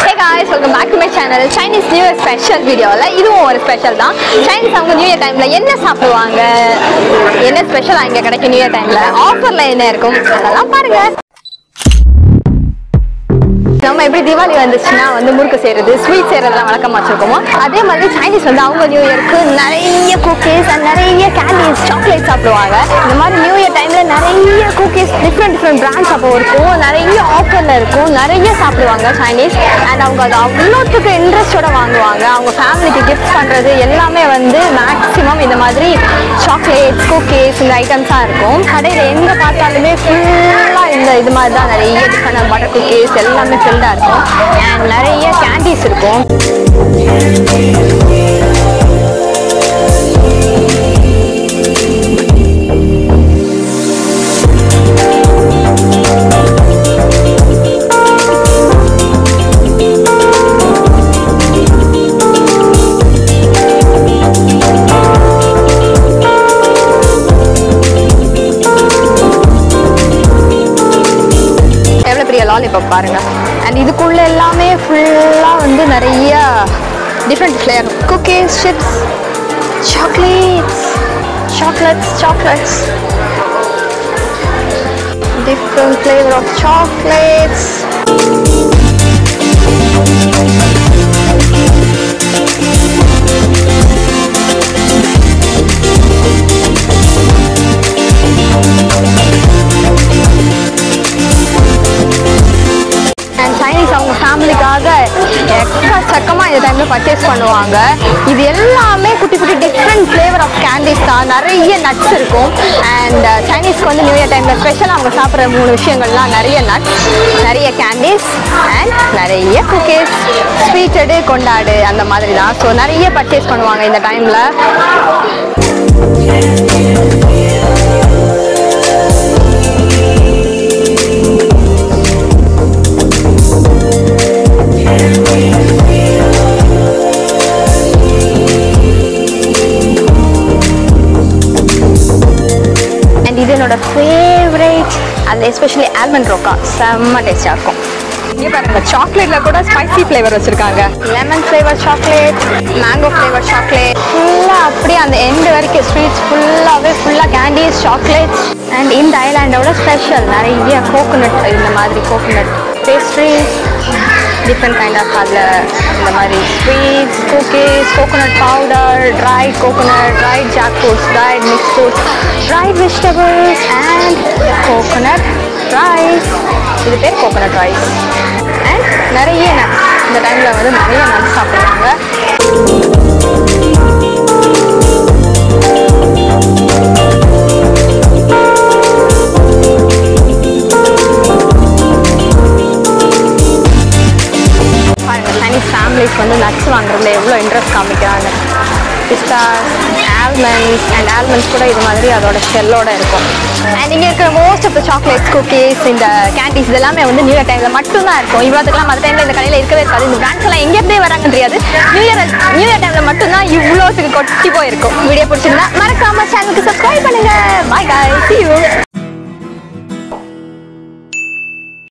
hey guys welcome back to my channel Chinese new year special வீடியோவில் இதுவும் ஒரு special தான் சைனீஸ் அவங்க நியூ இயர் டைமில் என்ன சாப்பிடுவாங்க என்ன ஸ்பெஷலாக இங்கே கிடைக்கும் நியூ இயர் டைமில் ஆஃபரில் என்ன இருக்கும் அதெல்லாம் பாருங்க நம்ம எப்படி தீபாவளி வந்துச்சுன்னா வந்து முறுக்கு செய்யறது ஸ்வீட் செய்யறதுலாம் வழக்கமா வச்சிருக்கோமோ அதே மாதிரி சைனீஸ் வந்து அவங்க நியூ இயருக்கு நிறைய குக்கீஸ் அண்ட் நிறைய கேண்டீஸ் சாக்லேட் சாப்பிடுவாங்க இந்த மாதிரி நியூ இயர் டைம்ல நிறைய குக்கீஸ் டிஃப்ரெண்ட் டிஃப்ரெண்ட் பிராண்ட்ஸ் அப்போ இருக்கும் நிறைய ஆஃபர்ல இருக்கும் நிறைய சாப்பிடுவாங்க சைனீஸ் அண்ட் அவங்க அது அவ்வளோத்துக்கு இன்ட்ரெஸ்டோட வாங்குவாங்க அவங்க ஃபேமிலிக்கு கிஃப்ட் பண்றது எல்லாமே வந்து மேக்ஸிமம் இந்த மாதிரி சாக்லேட்ஸ் குக்கீஸ் இந்த ஐட்டம்ஸாக இருக்கும் கடையில் எங்கே பார்த்தாலுமே ஃபுல்லாக இந்த இது மாதிரி தான் நிறைய டிஃப்ரெண்ட் பட்டர் குக்கீஸ் எல்லாமே ஃபில்டாக இருக்கும் அண்ட் நிறைய கேண்டீஸ் இருக்கும் எவ்வளோ பெரிய லாலிபாப் பாருங்க அண்ட் இதுக்குள்ள எல்லாமே ஃபுல்லாக வந்து நிறைய different flavour cookies chips chocolates chocolates chocolates different flavour of chocolates and Chinese அவங்க ஃபேமிலிக்காக எக்கச்சக்கமாக இந்த டைமில் பர்ச்சேஸ் பண்ணுவாங்க இது எல்லாமே குட்டி குட்டி டிஃப்ரெண்ட் ஃப்ளேவர் ஆஃப் கேண்டீஸ் தான் நிறைய நட்ஸ் இருக்கும் அண்ட் சைனீஸ்க்கு வந்து நியூ இயர் டைமில் ஸ்பெஷலாக அவங்க சாப்பிட்ற மூணு விஷயங்கள்லாம் நிறைய நட்ஸ் நிறைய கேண்டீஸ் அண்ட் நிறைய குக்கீஸ் ஸ்வீட்டடு கொண்டாடு அந்த மாதிரி தான் ஸோ நிறைய பர்ச்சேஸ் பண்ணுவாங்க இந்த டைமில் அண்ட் இது என்னோட ஃபேவரேட் அது எஸ்பெஷலி ஆல்மண்ட் ரோக்கா செம்ம டேஸ்டாக இருக்கும் இங்கே பாருங்க சாக்லேட்ல கூட ஸ்பைசி ஃப்ளேவர் வச்சிருக்காங்க lemon flavour chocolate mango flavour chocolate ஃபுல்லாக அப்படியே அந்த எண்டு வரைக்கும் ஸ்வீட்ஸ் ஃபுல்லாகவே ஃபுல்லாக கேண்டீஸ் சாக்லேட்ஸ் அண்ட் இந்த ஐலாண்டோட ஸ்பெஷல் நிறைய கோகோனட் இந்த மாதிரி coconut pastries different kind of அதில் இந்த மாதிரி sweets cookies coconut powder dry coconut dried jack fruits dried mix fruits dried vegetables and coconut rice இது பேர் கோகோனட் ரைஸ் அண்ட் நிறைய நட்ஸ் இந்த டைமில் வந்து நிறைய நட்ஸ் சாப்பிடுவாங்க பாருங்க சைனீஸ் ஃபேமிலிஸ் வந்து நட்ஸ் வாங்குறதுல எவ்வளோ இன்ட்ரெஸ்ட் காமிக்கிறாங்க பிஸ்தாஸ் ஆல்மண்ட்ஸ் அண்ட் ஆல்மண்ட்ஸ் கூட இது மாதிரி அதோட ஷெல்லோட இருக்கும் அண்ட் இங்கே இருக்கிற most of the chocolates cookies இந்த கேண்டீஸ் இதெல்லாமே வந்து நியூ இயர் டைமில் மட்டும்தான் இருக்கும் இவ்வளோத்துக்குலாம் மற்ற டைமில் இந்த கடையில் இருக்கவே இருக்காது இந்த பிராண்ட்ஸ் எல்லாம் எங்கேருந்தே வராங்கன்னு தெரியாது நியூ இயர் நியூ இயர் டைமில் மட்டும்தான் இவ்வளோத்துக்கு கொட்டி போயிருக்கும் வீடியோ பிடிச்சிருந்தா மறக்காம சேனலுக்கு சப்ஸ்கிரைப் பண்ணுங்க பாய் guys see you